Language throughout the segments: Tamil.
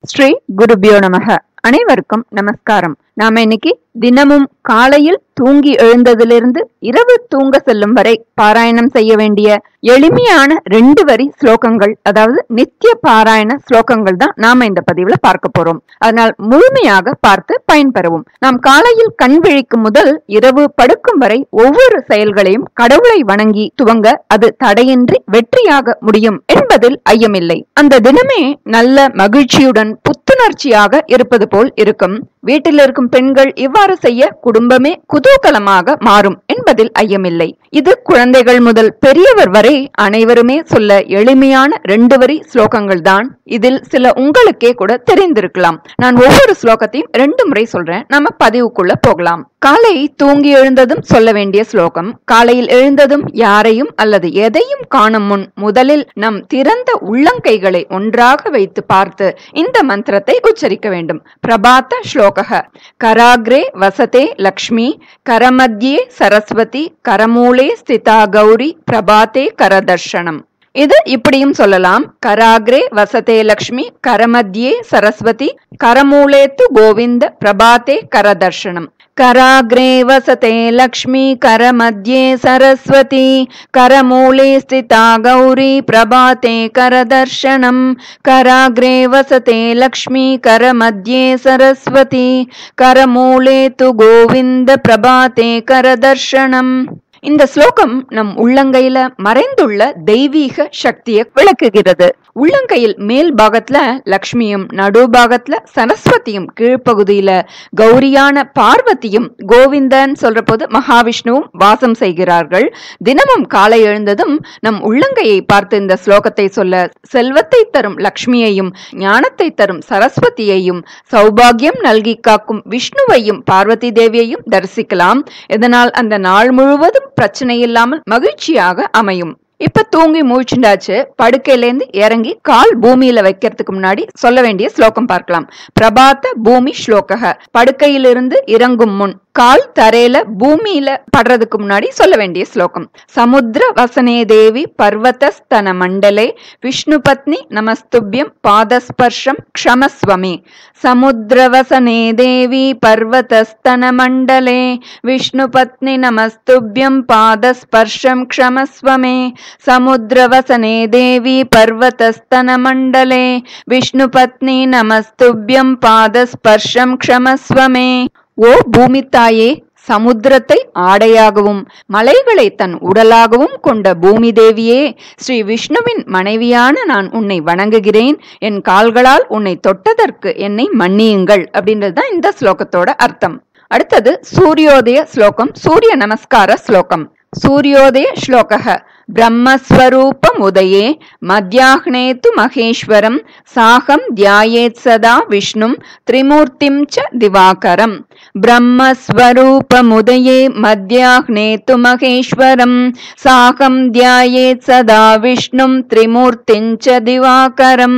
ஸ்ரீ குருபியோ நமக அனைவருக்கும் நமஸ்காரம் நாம இன்னைக்கு தினமும் காலையில் தூங்கி எழுந்ததிலிருந்து இரவு தூங்க செல்லும் வரை பாராயணம் செய்ய வேண்டிய எளிமையான ரெண்டு வரி ஸ்லோகங்கள் அதாவது நித்திய பாராயண ஸ்லோகங்கள் தான் நாம இந்த பதிவுல பார்க்க போறோம் அதனால் முழுமையாக பார்த்து பயன்பெறவும் நாம் காலையில் கண் விழிக்கும் முதல் இரவு படுக்கும் வரை ஒவ்வொரு செயல்களையும் கடவுளை வணங்கி துவங்க அது தடையின்றி வெற்றியாக முடியும் என்பதில் ஐயமில்லை அந்த தினமே நல்ல மகிழ்ச்சியுடன் புத்துணர்ச்சியாக இருப்பது போல் இருக்கும் வீட்டில் இருக்கும் பெண்கள் இவ்வாறு செய்ய குடும்பமே குதூகலமாக மாறும் என்பதில் ஐயமில்லை இது குழந்தைகள் முதல் பெரியவர் வரை அனைவருமே சொல்ல எளிமையான ரெண்டு வரி ஸ்லோகங்கள் தான் இதில் சில உங்களுக்கே கூட தெரிந்திருக்கலாம் நான் ஒவ்வொரு ஸ்லோகத்தையும் ரெண்டு முறை சொல்றேன் நம்ம பதிவுக்குள்ள போகலாம் காலை தூங்கி எழுந்ததும் சொல்ல வேண்டிய ஸ்லோகம் காலையில் எழுந்ததும் யாரையும் அல்லது எதையும் காணும் முன் முதலில் நம் திறந்த உள்ளங்கைகளை ஒன்றாக வைத்து பார்த்து இந்த மந்திரத்தை உச்சரிக்க வேண்டும் பிரபாத்த ஸ்லோக கராக்ரே வசதே லக்ஷ்மி கரமத்யே சரஸ்வதி கரமூலே ஸ்திதா கௌரி பிரபாத்தே கரதர்ஷனம் இது இப்படியும் சொல்லலாம் கராக்ரே வசதே லக்ஷ்மி கரமத்யே சரஸ்வதி கரமூலேத்து கோவிந்த பிரபாத்தே கரதர்ஷனம் कराग्रे वसते लक्ष्मी करमध्ये सरस्वती करमूले स्थिता गौरी प्रभाते करदर्शनम् कराग्रे वसते लक्ष्मी करमध्ये सरस्वती करमूले तु गोविन्द प्रभाते करदर्शनम् இந்த ஸ்லோகம் நம் உள்ளங்கையில மறைந்துள்ள தெய்வீக சக்தியை விளக்குகிறது உள்ளங்கையில் மேல் பாகத்துல லக்ஷ்மியும் நடு பாகத்துல சரஸ்வதியும் கீழ்ப்பகுதியில கௌரியான பார்வதியும் கோவிந்தன் சொல்ற போது மகாவிஷ்ணுவும் வாசம் செய்கிறார்கள் தினமும் காலை எழுந்ததும் நம் உள்ளங்கையை பார்த்து இந்த ஸ்லோகத்தை சொல்ல செல்வத்தை தரும் லக்ஷ்மியையும் ஞானத்தை தரும் சரஸ்வதியையும் சௌபாகியம் நல்கி காக்கும் விஷ்ணுவையும் பார்வதி தேவியையும் தரிசிக்கலாம் இதனால் அந்த நாள் முழுவதும் பிரச்சனை இல்லாமல் மகிழ்ச்சியாக அமையும் இப்ப தூங்கி மூழ்ச்சிண்டாச்சு படுக்கையிலேருந்து இறங்கி கால் பூமியில வைக்கிறதுக்கு முன்னாடி சொல்ல வேண்டிய ஸ்லோகம் பார்க்கலாம் பிரபாத்த பூமி ஸ்லோக படுக்கையிலிருந்து இறங்கும் முன் கால் தரையில பூமியில படுறதுக்கு முன்னாடி சொல்ல வேண்டிய ஸ்லோகம் சமுத்திர வசனே தேவி பர்வதஸ்தன மண்டலே விஷ்ணு பத்னி நமஸ்துபியம் பாதஸ்பர்ஷம் க்ஷமஸ்வமே சமுத்திரவசனே தேவி பர்வதஸ்தன மண்டலே விஷ்ணு பத்னி நமஸ்துபியம் பாதஸ்பர்ஷம் க்ஷமஸ்வமே சமுத்திரவசனே தேவி பர்வதஸ்தன மண்டலே விஷ்ணு பத்னி நமஸ்துபியம் பாதஸ்பர்ஷம் க்ஷமஸ்வமே ஓ பூமி தாயே சமுத்திரத்தை ஆடையாகவும் மலைகளை தன் உடலாகவும் கொண்ட பூமி தேவியே ஸ்ரீ விஷ்ணுவின் மனைவியான நான் உன்னை வணங்குகிறேன் என் கால்களால் உன்னை தொட்டதற்கு என்னை மன்னியுங்கள் அப்படின்றது தான் இந்த ஸ்லோகத்தோட அர்த்தம் அடுத்தது சூரியோதய ஸ்லோகம் சூரிய நமஸ்கார ஸ்லோகம் சூரியோதய ஸ்லோகः ब्रह्मस्वरूपमुदये मध्याह्ने तु महेश्वरं साहं ध्यायेत् सदा विष्णुं त्रिमूर्तिं च दिवाकरम् ब्रह्मस्वरूपमुदये मध्याह्ने तु महेश्वरं साहं ध्यायेत् सदा विष्णुं त्रिमूर्तिं च दिवाकरम्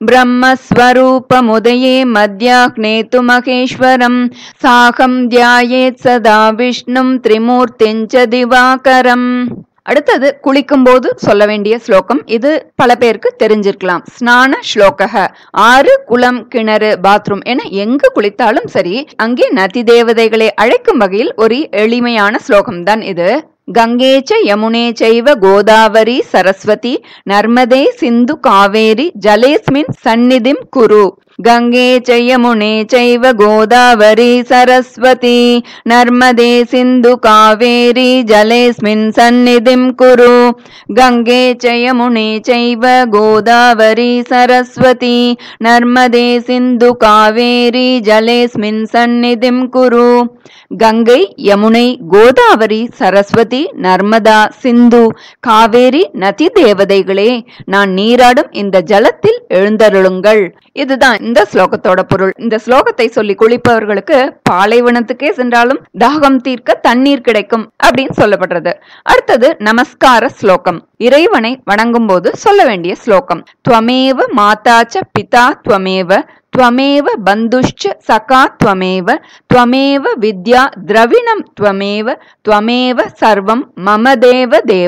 ब्रह्मस्वरूपमुदये मध्याह्ने तु महेश्वरं साहं ध्यायेत् सदा विष्णुं त्रिमूर्तिं च दिवाकरम् அடுத்தது குளிக்கும் போது சொல்ல வேண்டிய ஸ்லோகம் இது பல பேருக்கு தெரிஞ்சிருக்கலாம் ஸ்நான ஸ்லோக ஆறு குளம் கிணறு பாத்ரூம் என எங்கு குளித்தாலும் சரி அங்கே நதி தேவதைகளை அழைக்கும் வகையில் ஒரு எளிமையான ஸ்லோகம் தான் இது கங்கே ச யமுனே சைவ கோதாவரி சரஸ்வதி நர்மதே சிந்து காவேரி ஜலேஸ்மின் சந்நிதிம் குரு गङ्गे च यमुने चैव गोदावरी सरस्वती नर्मदे सिन्धु कावेरी जलेऽस्मिन् सन्निधिं कुरु गङ्गे च यमुने चैव गोदावरी सरस्वती नर्मदे सिन्धु कावेरी जलेऽस्मिन् सन्निधिं कुरु கங்கை யமுனை கோதாவரி சரஸ்வதி நர்மதா சிந்து காவேரி நதி தேவதைகளே நான் நீராடும் இந்த ஜலத்தில் எழுந்தருளுங்கள் இதுதான் இந்த ஸ்லோகத்தோட பொருள் இந்த ஸ்லோகத்தை சொல்லி குளிப்பவர்களுக்கு பாலைவனத்துக்கே சென்றாலும் தாகம் தீர்க்க தண்ணீர் கிடைக்கும் அப்படின்னு சொல்லப்படுறது அடுத்தது நமஸ்கார ஸ்லோகம் இறைவனை வணங்கும் போது சொல்ல வேண்டிய ஸ்லோகம் துவமேவ மாதாச்ச பிதா துவமேவ त्वमेव बन्धुश्च सखा त्वमेव त्वमेव विद्या द्रविणं त्वमेव त्वमेव सर्वं मम देव देव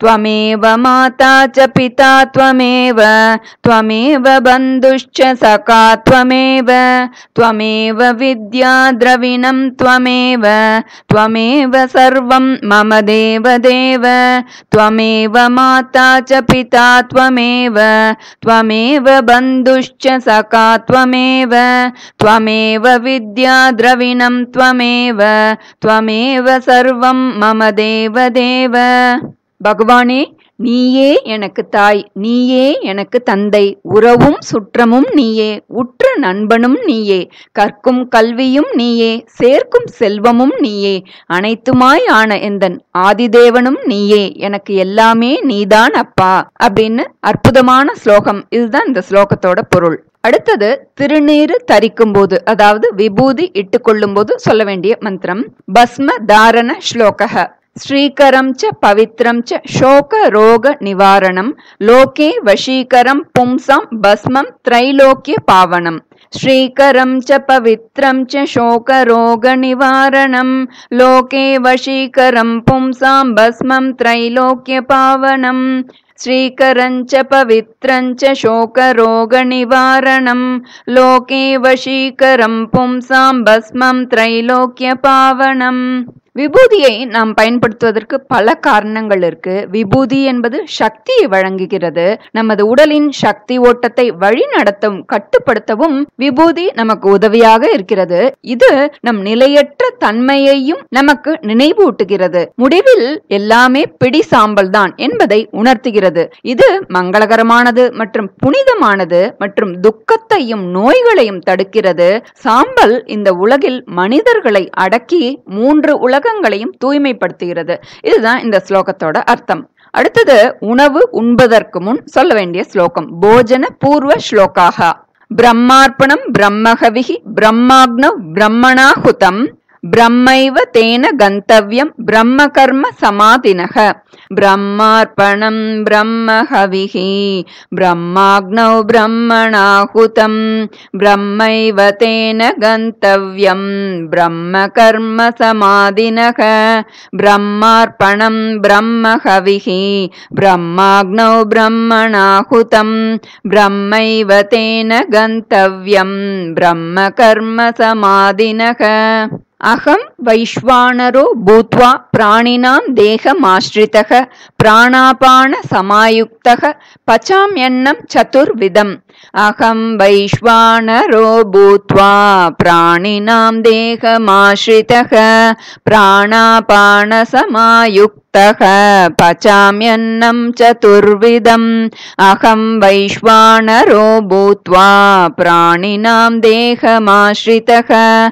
त्वमेव माता च पिता त्वमेव त्वमेव बन्धुश्च सखा त्वमेव त्वमेव विद्या द्रविणं त्वमेव त्वमेव सर्वं मम देवदेव त्वमेव माता च पिता त्वमेव त्वमेव बन्धुश्च सखा त्वमेव त्वमेव विद्या द्रविणं त्वमेव त्वमेव सर्वं मम தேவதேவ பகவானே நீயே எனக்கு தாய் நீயே எனக்கு தந்தை உறவும் சுற்றமும் நீயே உற்ற நண்பனும் நீயே கற்கும் கல்வியும் நீயே சேர்க்கும் செல்வமும் நீயே அனைத்துமாய் ஆன எந்தன் ஆதிதேவனும் நீயே எனக்கு எல்லாமே நீதான் அப்பா அப்படின்னு அற்புதமான ஸ்லோகம் இதுதான் இந்த ஸ்லோகத்தோட பொருள் அடுத்தது திருநீரு தரிக்கும் போது அதாவது விபூதி இட்டுக்கொள்ளும் போது சொல்ல வேண்டிய மந்திரம் பஸ்ம தாரண ஸ்லோகः श्रीकरं च पवित्रं च शोकरोगनिवारणं लोके वशीकरं पुंसां भस्मं त्रैलोक्यपावनम् श्रीकरं च पवित्रं च शोकरोगनिवारणं लोके वशीकरं पुंसां भस्मं त्रैलोक्यपावनम् श्रीकरं च पवित्रं च शोकरोगनिवारणं लोके वशीकरं पुंसां भस्मं त्रैलोक्यपावनम् விபூதியை நாம் பயன்படுத்துவதற்கு பல காரணங்கள் இருக்கு விபூதி என்பது சக்தியை வழங்குகிறது நமது உடலின் சக்தி ஓட்டத்தை வழி நடத்தும் கட்டுப்படுத்தவும் விபூதி நமக்கு உதவியாக இருக்கிறது இது நம் நிலையற்ற தன்மையையும் நமக்கு நினைவூட்டுகிறது முடிவில் எல்லாமே பிடி சாம்பல் தான் என்பதை உணர்த்துகிறது இது மங்களகரமானது மற்றும் புனிதமானது மற்றும் துக்கத்தையும் நோய்களையும் தடுக்கிறது சாம்பல் இந்த உலகில் மனிதர்களை அடக்கி மூன்று உலகங்களையும் தூய்மைப்படுத்துகிறது இதுதான் இந்த ஸ்லோகத்தோட அர்த்தம் அடுத்தது உணவு உண்பதற்கு முன் சொல்ல வேண்டிய ஸ்லோகம் போஜன பூர்வ ஸ்லோகாக பிரம்மார்ப்பணம் பிரம்மகவிகி பிரம்மாக்னவ் பிரம்மணாஹுதம் பிரம்மைவ தேன கந்தவ்யம் பிரம்ம கர்ம சமாதினக பிரம்மார்ப்பணம் பிரம்மஹவிஹி பிரம்மாக்னௌ பிரம்மணாஹுதம் பிரம்மைவ தேன கந்தவ்யம் பிரம்ம கர்ம சமாதினக பிரம்மார்ப்பணம் பிரம்மஹவிஹி பிரம்மாக்னௌ பிரம்மணாஹுதம் பிரம்மைவ தேன கந்தவ்யம் பிரம்ம கர்ம சமாதினக அகம் வைஸ்வானரோ பூத்வா பிராணினாம் தேகமாஸ்ரிதக பிராணாபான சமாயுக்தக பச்சாம்யன்னம் சதுர்விதம் அகம் வைஸ்வானரோ பூத்வா பிராணினாம் தேகமாஸ்ரிதக பிராணாபான சமாயுக்தக பச்சாம்யன்னம் சதுர்விதம் அகம் வைஸ்வானரோ பூத்வா பிராணினாம் தேகமாஸ்ரிதக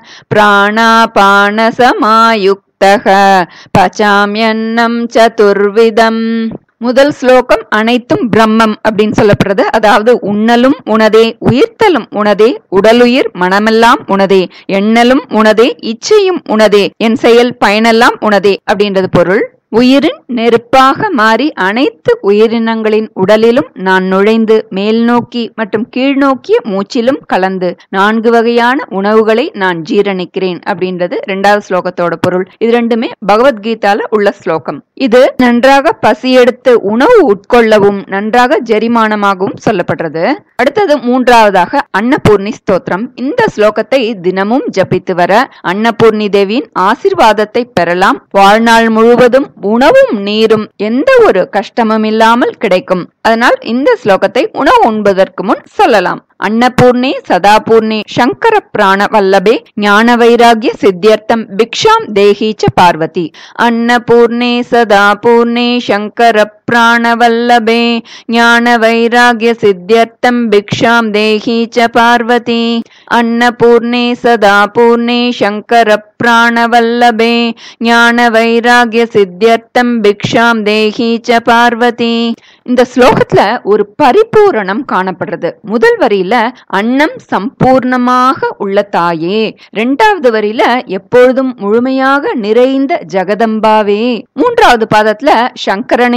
பிராணாபானசமாயுக்தக பச்சாமியன்னம் சதுர்விதம் முதல் ஸ்லோகம் அனைத்தும் பிரம்மம் அப்படின்னு சொல்லப்படுறது அதாவது உண்ணலும் உனதே உயிர்த்தலும் உனதே உடலுயிர் மனமெல்லாம் உனதே எண்ணலும் உனதே இச்சையும் உனதே என் செயல் பயனெல்லாம் உனதே அப்படின்றது பொருள் உயிரின் நெருப்பாக மாறி அனைத்து உயிரினங்களின் உடலிலும் நான் நுழைந்து மேல் நோக்கி மற்றும் கீழ்நோக்கிய மூச்சிலும் கலந்து நான்கு வகையான உணவுகளை நான் ஜீரணிக்கிறேன் அப்படின்றது இரண்டாவது ஸ்லோகத்தோட பொருள் இது ரெண்டுமே பகவத்கீதால உள்ள ஸ்லோகம் இது நன்றாக பசி எடுத்து உணவு உட்கொள்ளவும் நன்றாக ஜெரிமானமாகவும் சொல்லப்படுறது அடுத்தது மூன்றாவதாக அன்னபூர்ணி ஸ்தோத்திரம் இந்த ஸ்லோகத்தை தினமும் ஜபித்து வர அன்னபூர்ணி தேவியின் ஆசிர்வாதத்தை பெறலாம் வாழ்நாள் முழுவதும் உணவும் நீரும் எந்த ஒரு கஷ்டமும் இல்லாமல் கிடைக்கும் அதனால் இந்த ஸ்லோகத்தை உணவு உண்பதற்கு முன் சொல்லலாம் அன்னபூர்ணே சதாபூர்ணே சங்கர பிராண வல்லபே ஞான வைராகிய சித்தியர்த்தம் பிக்ஷாம் தேகீச்ச பார்வதி அன்னபூர்ணே சதாபூர்ணே சங்கர பிராண வல்லபே ஞான வைராகிய சித்தியர்த்தம் பிக்ஷாம் தேகீச்ச பார்வதி அன்னபூர்ணே சதாபூர்ணே சங்கர பிராண வல்லபே ஞான வைராகிய சித்தியர்த்தம் பிக்ஷாம் தேகீச்ச பார்வதி இந்த ஸ்லோகத்துல ஒரு பரிபூரணம் காணப்படுறது முதல் வரியில அன்னம் சம்பூர்ணமாக உள்ள தாயே இரண்டாவது வரியில எப்பொழுதும் முழுமையாக நிறைந்த ஜெகதம்பாவே மூன்றாவது பாதத்துல சங்கரனின் உயிர்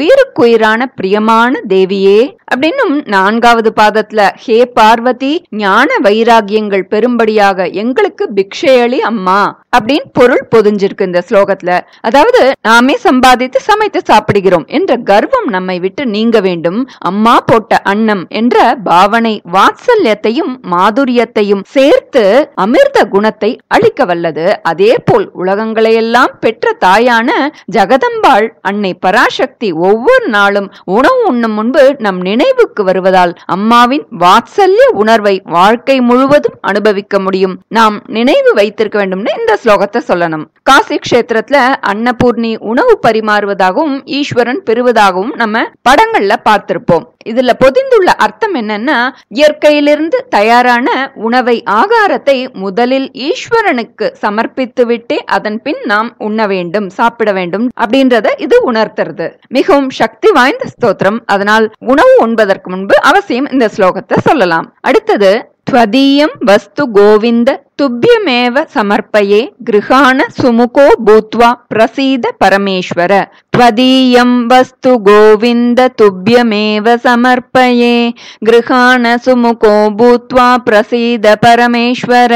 உயிருக்குயிரான பிரியமான தேவியே அப்படின்னும் நான்காவது பாதத்துல ஹே பார்வதி ஞான வைராகியங்கள் பெரும்படியாக எங்களுக்கு பிக்ஷையளி அம்மா அப்படின்னு பொருள் பொதிஞ்சிருக்கு இந்த ஸ்லோகத்துல அதாவது நாமே சம்பாதித்து சமைத்து சாப்பிடுகிறோம் என்ற கர்வம் நம்மை விட்டு நீங்க வேண்டும் அம்மா போட்ட அன்னம் என்ற பாவனை வாத்சல்யத்தையும் மாதுரியத்தையும் சேர்த்து அமிர்த குணத்தை அளிக்க வல்லது அதே போல் உலகங்களையெல்லாம் பெற்ற தாயான ஜெகதம்பாள் அன்னை பராசக்தி ஒவ்வொரு நாளும் உணவு உண்ணும் முன்பு நம் நினைவுக்கு வருவதால் அம்மாவின் வாத்சல்ய உணர்வை வாழ்க்கை முழுவதும் அனுபவிக்க முடியும் நாம் நினைவு வைத்திருக்க வேண்டும்னு இந்த ஸ்லோகத்தை சொல்லணும் காசி கஷேத்திரத்துல அன்னபூர்ணி உணவு பரிமாறுவதாகவும் ஈஸ்வரன் பெறுவதாகவும் நம்ம படங்கள்ல பார்த்திருப்போம் இதுல பொதிந்துள்ள அர்த்தம் என்னன்னா இயற்கையிலிருந்து தயாரான உணவை ஆகாரத்தை முதலில் ஈஸ்வரனுக்கு சமர்ப்பித்து விட்டே அதன் பின் நாம் உண்ண வேண்டும் சாப்பிட வேண்டும் அப்படின்றத இது உணர்த்துறது மிகவும் சக்தி வாய்ந்த ஸ்தோத்திரம் அதனால் உணவு உண்பதற்கு முன்பு அவசியம் இந்த ஸ்லோகத்தை சொல்லலாம் அடுத்தது त्वदीयं वस्तु गोविन्द तुभ्यमेव समर्पये गृहाण सुमुखो भूत्वा प्रसीद परमेश्वर त्वदीयं वस्तु गोविन्द तुभ्यमेव समर्पये गृहाण सुमुखो भूत्वा प्रसीद परमेश्वर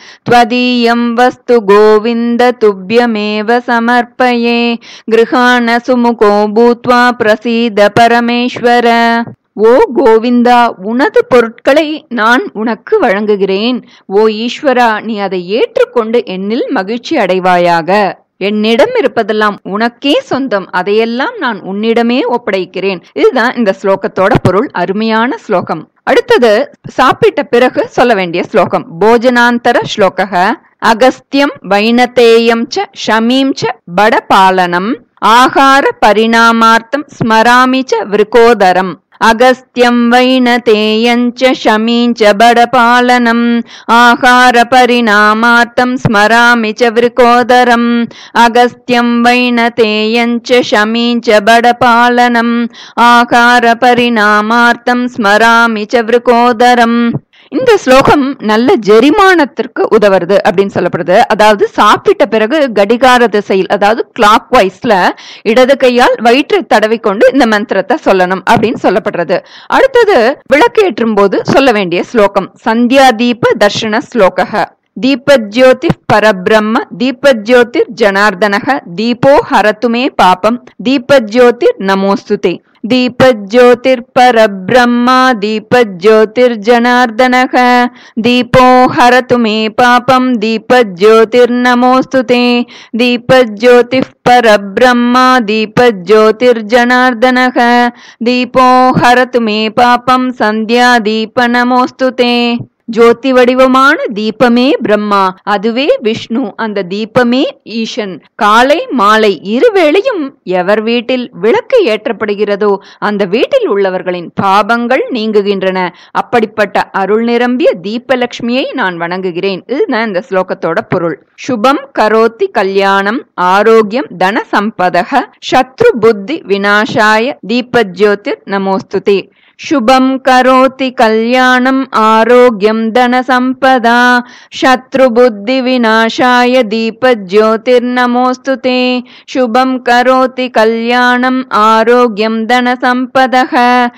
त्वदीयं वस्तु गोविन्द तुभ्यमेव समर्पये गृहाण सुमुखो भूत्वा प्रसीद परमेश्वर ஓ கோவிந்தா உனது பொருட்களை நான் உனக்கு வழங்குகிறேன் ஓ ஈஸ்வரா நீ அதை ஏற்றுக்கொண்டு என்னில் மகிழ்ச்சி அடைவாயாக என்னிடம் இருப்பதெல்லாம் உனக்கே சொந்தம் அதையெல்லாம் நான் உன்னிடமே ஒப்படைக்கிறேன் இதுதான் இந்த ஸ்லோகத்தோட பொருள் அருமையான ஸ்லோகம் அடுத்தது சாப்பிட்ட பிறகு சொல்ல வேண்டிய ஸ்லோகம் போஜனாந்தர ஸ்லோக அகஸ்தியம் வைனதேயம் ச ஷமீம் ச படபாலனம் ஆகார பரிணாமார்த்தம் ஸ்மராமி ச விருகோதரம் अगस्त्यं वैनतेयञ्च शमीञ्च बडपालनम् आहारपरिणामार्थं स्मरामि च वृकोदरम् अगस्त्यं वैनतेयञ्च शमीञ्च बडपालनम् आहारपरिणामार्थं स्मरामि च वृकोदरम् இந்த ஸ்லோகம் நல்ல ஜெரிமானத்திற்கு உதவுறது அப்படின்னு சொல்லப்படுது அதாவது சாப்பிட்ட பிறகு கடிகார திசையில் அதாவது கிளாக் வைஸ்ல இடது கையால் வயிற்றை தடவிக்கொண்டு இந்த மந்திரத்தை சொல்லணும் அப்படின்னு சொல்லப்படுறது அடுத்தது விளக்கேற்றும் போது சொல்ல வேண்டிய ஸ்லோகம் சந்தியா தீப தர்ஷன ஸ்லோக दीपज्योतिः परब्रह्म दीपज्योतिर् जनार्दनः दीपो हरतु मे पापम् दीपज्योतिर्नमोऽस्तु ते दीपज्योतिर्परब्रह्म दीपज्योतिर्जनार्दनः दीपो हरतु मे पापम् दीपज्योतिर्नमोऽस्तु ते दीपज्योतिः परब्रह्म दीपज्योतिर्जनार्दनः दीपो हरतु मे पापम् सन्ध्यादीप नमोऽस्तु ते ஜோதி வடிவமான தீபமே பிரம்மா அதுவே விஷ்ணு அந்த தீபமே ஈசன் காலை மாலை இருவேளையும் எவர் வீட்டில் விளக்கு ஏற்றப்படுகிறதோ அந்த வீட்டில் உள்ளவர்களின் பாபங்கள் நீங்குகின்றன அப்படிப்பட்ட அருள் நிரம்பிய தீபலட்சுமியை நான் வணங்குகிறேன் இதுதான் இந்த ஸ்லோகத்தோட பொருள் சுபம் கரோத்தி கல்யாணம் ஆரோக்கியம் தன சம்பதக சத்ரு புத்தி விநாசாய தீபஜோதிர் நமோஸ்துதே शुभं करोति कल्याणम् आरोग्यं धनसम्पदा शत्रुबुद्धिविनाशाय दीपज्योतिर्नमोऽस्तु ते शुभं करोति कल्याणम् आरोग्यं धनसम्पदः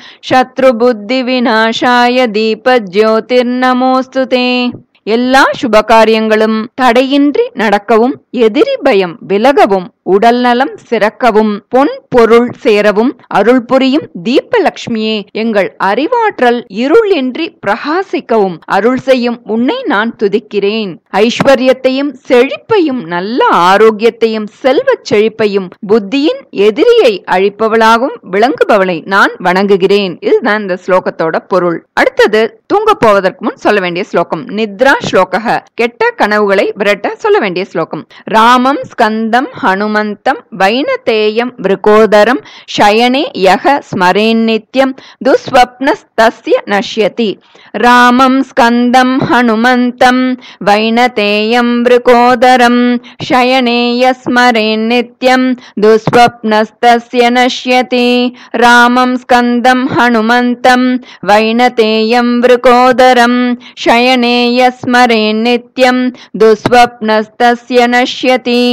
शत्रुबुद्धिविनाशाय दीपज्योतिर्नमोऽस्तु ते எல்லா சுபகாரியங்களும் தடையின்றி நடக்கவும் எதிரி பயம் விலகவும் உடல் நலம் சிறக்கவும் பொன் பொருள் சேரவும் அருள் புரியும் தீபலட்சுமியே எங்கள் அறிவாற்றல் இருள் இன்றி பிரகாசிக்கவும் அருள் செய்யும் உன்னை நான் துதிக்கிறேன் ஐஸ்வர்யத்தையும் செழிப்பையும் நல்ல ஆரோக்கியத்தையும் செல்வச் செழிப்பையும் புத்தியின் எதிரியை அழிப்பவளாகவும் விளங்குபவளை நான் வணங்குகிறேன் இதுதான் இந்த ஸ்லோகத்தோட பொருள் அடுத்தது தூங்க போவதற்கு முன் சொல்ல வேண்டிய ஸ்லோகம் நித்ரா ஸ்லோக கெட்ட கனவுகளை விரட்ட சொல்ல வேண்டிய ஸ்லோகம் ராமம் ஸ்கந்தம் ஹனுமந்தம் வைனதேயம் விருகோதரம் ஷயனே யக ஸ்மரேன் நித்யம் துஸ்வப்னஸ்தஸ்ய நஷ்யதி ராமம் ஸ்கந்தம் ஹனுமந்தம் வைனதேயம் விருகோதரம் ஷயனே யஸ்மரேன் நித்யம் துஸ்வப்னஸ்தஸ்ய நஷ்யதி ராமம் ஸ்கந்தம் ஹனுமந்தம் வைனதேயம் விருகோதரம் ஷயனே யஸ்மரேன் நித்யம் துஸ்வப்னஸ்தஸ்ய நஷ்யதி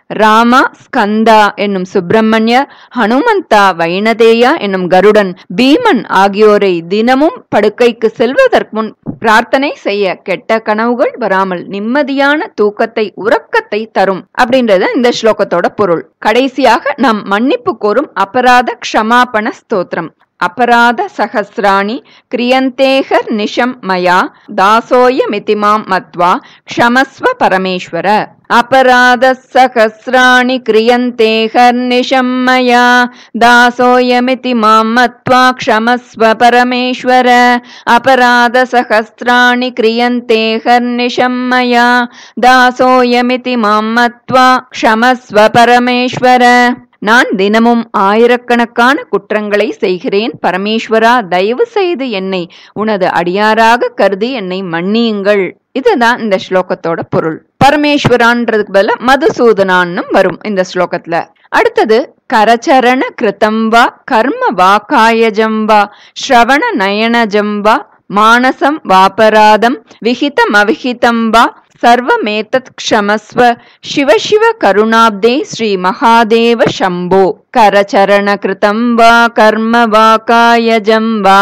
ராமா ஸ்கந்தா என்னும் சுப்பிரமணிய ஹனுமந்தா வைணதேயா என்னும் கருடன் பீமன் ஆகியோரை தினமும் படுக்கைக்கு செல்வதற்கு முன் பிரார்த்தனை செய்ய கெட்ட கனவுகள் வராமல் நிம்மதியான தூக்கத்தை உறக்கத்தை தரும் அப்படின்றது இந்த ஸ்லோகத்தோட பொருள் கடைசியாக நாம் மன்னிப்பு கோரும் அபராத க்ஷமாபண ஸ்தோத்திரம் அபராத சகசிராணி கிரியந்தேகர் நிஷம் மயா தாசோயமிதி மாம் மத்வா க்ஷமஸ்வ பரமேஸ்வர அபராத சகசிராணி கிரியந்தேகர் நிஷம் மயா தாசோயமிதி மாம் மத்வா க்ஷமஸ்வ பரமேஸ்வர அபராத சகசிராணி கிரியந்தேகர் நிஷம் மயா தாசோயமிதி மாம் மத்வா க்ஷமஸ்வ பரமேஸ்வர நான் தினமும் ஆயிரக்கணக்கான குற்றங்களை செய்கிறேன் பரமேஸ்வரா தயவு செய்து என்னை உனது அடியாராக கருதி என்னை மன்னியுங்கள் இதுதான் இந்த ஸ்லோகத்தோட பொருள் பரமேஸ்வரான்றதுக்கு பதிலா மதுசூதனான்னும் வரும் இந்த ஸ்லோகத்துல அடுத்தது கரச்சரண கிருதம் வா கர்ம வாக்காயஜம் வா ஸ்ரவண நயனஜம் வா மானசம் வாபராதம் விஹிதம் அவிஹிதம் வா சர்வமேதத் க்ஷமஸ்வ சிவ சிவ கருணாப்தே ஸ்ரீ மகாதேவ சம்போ கரச்சரண கிருதம் வா கர்ம வா காயஜம் வா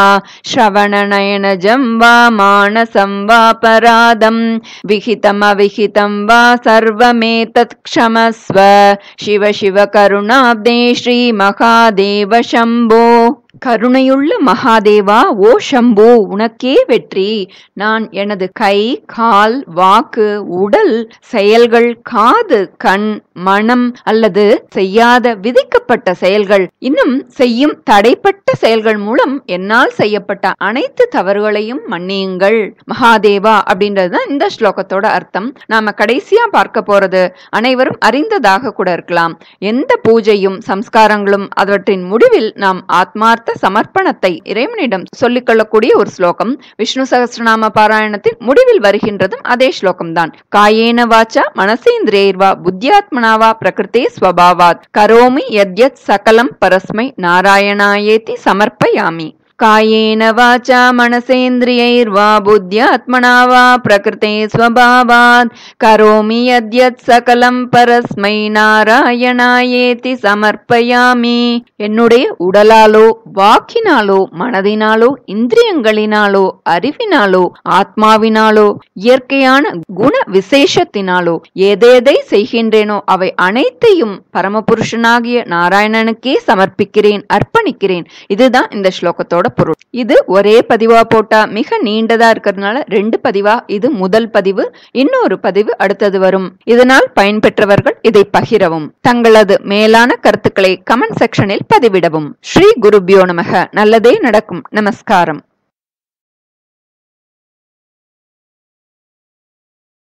ஸ்ரவணநயனஜம் வா மானசம் வா பராதம் விஹிதம் அவிஹிதம் வா சர்வமேதத் க்ஷமஸ்வ சிவ சிவ கருணாப்தே ஸ்ரீ மகாதேவ சம்போ கருணையுள்ள மகாதேவா ஓ சம்போ உனக்கே வெற்றி நான் எனது கை கால் வாக்கு உடல் செயல்கள் காது கண் மனம் அல்லது செய்யாத விதிக்கப்பட்ட செயல்கள் இன்னும் செய்யும் தடைப்பட்ட செயல்கள் மூலம் என்னால் செய்யப்பட்ட அனைத்து தவறுகளையும் மன்னியுங்கள் மகாதேவா அப்படின்றதுதான் இந்த ஸ்லோகத்தோட அர்த்தம் நாம கடைசியா பார்க்க போறது அனைவரும் அறிந்ததாக கூட இருக்கலாம் எந்த பூஜையும் சம்ஸ்காரங்களும் அவற்றின் முடிவில் நாம் ஆத்மார்த்த சமர்ப்பணத்தை இறைவனிடம் சொல்லிக் கொள்ளக்கூடிய ஒரு ஸ்லோகம் விஷ்ணு சகஸ்ரநாம பாராயணத்தின் முடிவில் வருகின்றதும் அதே ஸ்லோகம்தான் காயேன வாச்சா மனசேந்திரியர்வா புத்தியாத்மனாவா பிரகிருத்தே ஸ்வபாவாத் கரோமி யத்யத் சகலம் பரஸ்மை நாராயணாயேதி சமர்ப்பயாமி कायेन वाचा मनसेन्द्रियैर्वा बुद्ध्यात्मना वा प्रकृते स्वभावात् करोमि यद्यत् सकलं परस्मै நாராயணாயேதி சமர்ப்பயாமி என்னுடைய உடலாலோ வாக்கினாலோ மனதினாலோ இந்திரியங்களினாலோ அறிவினாலோ ஆத்மாவினாலோ இயற்கையான குண விசேஷத்தினாலோ எதேதை செய்கின்றேனோ அவை அனைத்தையும் பரமபுருஷனாகிய நாராயணனுக்கே சமர்ப்பிக்கிறேன் அர்ப்பணிக்கிறேன் இதுதான் இந்த ஸ்லோகத்தோட பொருள் இது ஒரே பதிவா போட்டா மிக நீண்டதா இருக்கிறதுனால ரெண்டு பதிவா இது முதல் பதிவு இன்னொரு பதிவு அடுத்தது வரும் இதனால் பயன்பெற்றவர்கள் இதை பகிரவும் தங்களது மேலான கருத்துக்களை கமெண்ட் செக்ஷனில் பதிவிடவும் ஸ்ரீ குருபியோ நமக நல்லதே நடக்கும் நமஸ்காரம்